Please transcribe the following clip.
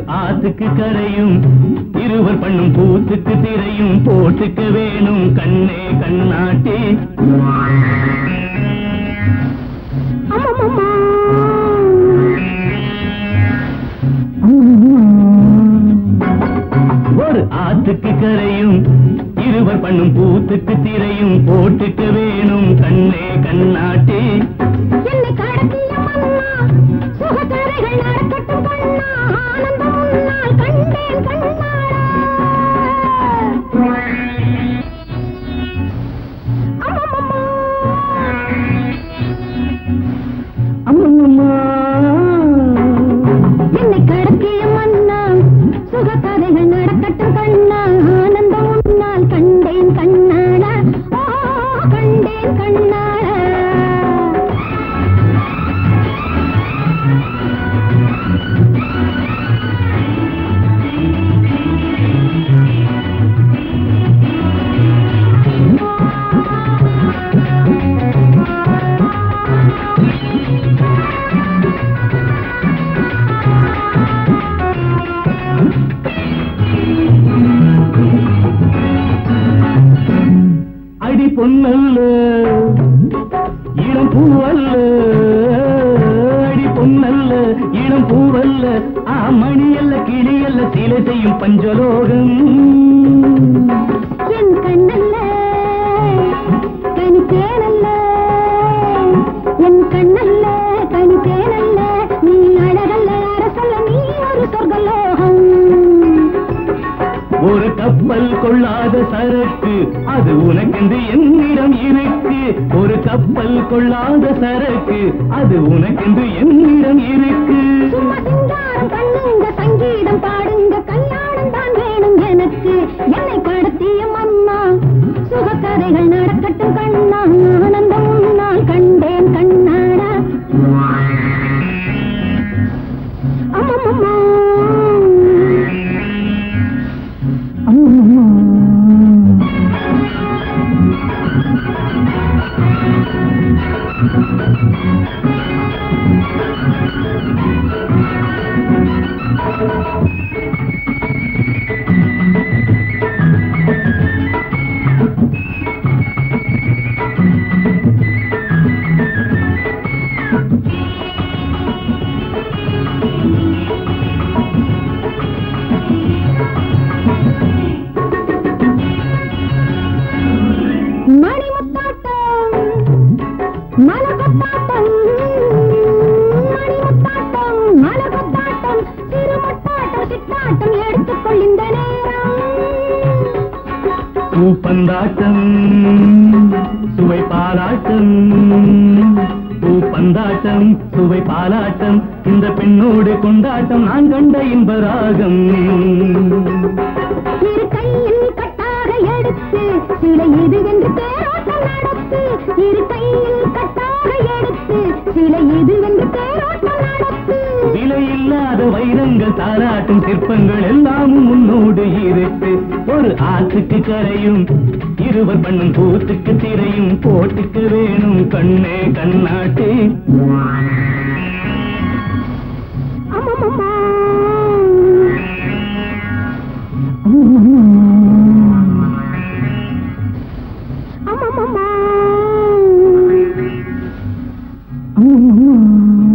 ஆத்துக்கு கரையும் இருவர் பண்ணும் கூத்துக்கு திரையும் போட்டுக்க வேணும் கண்ணே கண்ணாட்டி ஒரு ஆத்துக்கு கரையும் இருவர் பண்ணும் பூத்துக்கு திரையும் போட்டுக்க வேணும் கண்ணே கண்ணாட்டி என்னை கடத்திய மன்னா சுகக்கரைகள் நடக்கட்டும் கண்ணா ஆனந்தம் உன்னால் கண்டேன் கண்ணாடா என்னை கடத்திய மன்னா சுகக்கதைகள் நடக்கட்டும் கண்ணா ஆனந்தம் உன்னால் கண்டேன் கண்ணாடா ஓ கண்டேன் கண்ணாடா அடி பொன்னல்ல இளம் பூவல்ல அடி பொன்னல்ல இளம் பூவல்ல ஆ மணி அல்ல கிளி அல்ல சிலை செய்யும் பஞ்சலோகம் என் கண்ணல்ல கனி தேனல்ல என் கண்ணல்ல கனி தேனல்ல நீ அழகல்ல அரசல்ல நீ ஒரு சொர்க்கலோகம் ஒரு கப்பல் கொள்ளாத சரக்கு அது உனக்கென்று என்னிடம் இருக்கு ஒரு கப்பல் கொள்ளாத சரக்கு அது உனக்கென்று என்னிடம் இருக்கு சும்மா சிங்காரம் பண்ணுங்க சங்கீதம் பாடுங்க கல்யாணம் தான் வேணும் எனக்கு என்னை கடத்திய மன்னா சுகக்கதைகள் நடக்கட்டும் கண்ணா ஆனந்தம் உன்னால் கண்டேன் கண்ணாடா அம்மம்மம்மா. மணிமுத்தாட்டம் மலகொத்தாட்டம் மணிமுத்தாட்டம் மலகொத்தாட்டம் திருமுட்டாட்டம் சித்தாட்டம் எடுத்துக்கொள் இந்த நேரம் பூப்பந்தாட்டம் சுவை பாலாட்டம் பூப்பந்தாட்டம் சுவை பாலாட்டம் இந்த பெண்ணோடு கொண்டாட்டம் நான் கண்ட இன்பராகம் இரு கையில் கட்டாக எடுத்து சிலை இது என்று தேரோட்டம் நடத்து இரு கையில் கட்டாக எடுத்து சிலை இது என்று தேரோட்டம் நடத்து விலையில்லாத வைரங்கள் தாராட்டும் சிற்பங்கள் எல்லாமும் முன்னோடு இருக்கு ஒரு ஆற்றுக்கு கரையும் இருவர் பண்ணும் பூத்துக்கு திரையும் போட்டுக்கு வேணும் கண்ணே கண்ணாட்டி அம்மம்மம்மா. அம்மம்மம்மா.